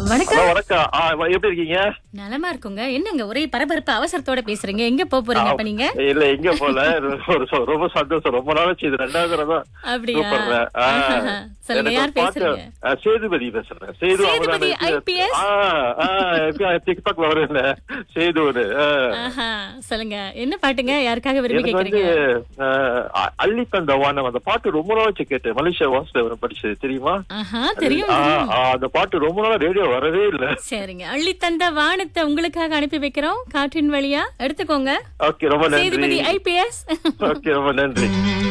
வணக்கம் ஹலோ வணக்கம் ஆ, வ- எப்படி இருக்கீங்க நலமா இருக்குங்க என்னங்க ஒரே பரபரப்பு அவசரத்தோட பேசுறீங்க எங்க போக போறீங்க இப்ப நீங்க இல்ல எங்க போல ஒரு சொ- ரொம்ப சந்தோஷம் ரொம்ப நாளாச்சு இது ரெண்டாவது தடவை தான் அப்படியா கூப்பிடுறேன். ஆ. ஆஹா. சொல்லுங்க எனக்கு யார் ஒரு பாட்டு- பேசுறீங்க ஆ, சேதுபதி பேசுறேன் சேது சேதுபதி அவர்தான் IPS? ஆ, ஆ, எப்ப டிக்டாக்ல வரும்ல சேது ஆஹா சொல்லுங்க என்ன பாட்டுங்க யாருக்காக விரும்பி எனக்கு வந்து கேக்குறீங்க ஆ, அள்ளி தந்த வானம் அந்த பாட்டு ரொம்ப நாளாச்சு கேட்டேன் மலேசியா வாசுதேவன் படிச்சது தெரியுமா ஆஹா தெரியும் ஆ, தெரியும். ஆ, அந்த பாட்டு ரொம்ப நாளா ரேடியோ வரவே இல்ல சரிங்க அள்ளி தந்த வானத்தை உங்களுக்காக அனுப்பி வைக்கிறோம் காற்றின் வழியா எடுத்துக்கோங்க ஓகே ரொம்ப நன்றி சேதுபதி ஐபிஎஸ் ஓகே ரொம்ப நன்றி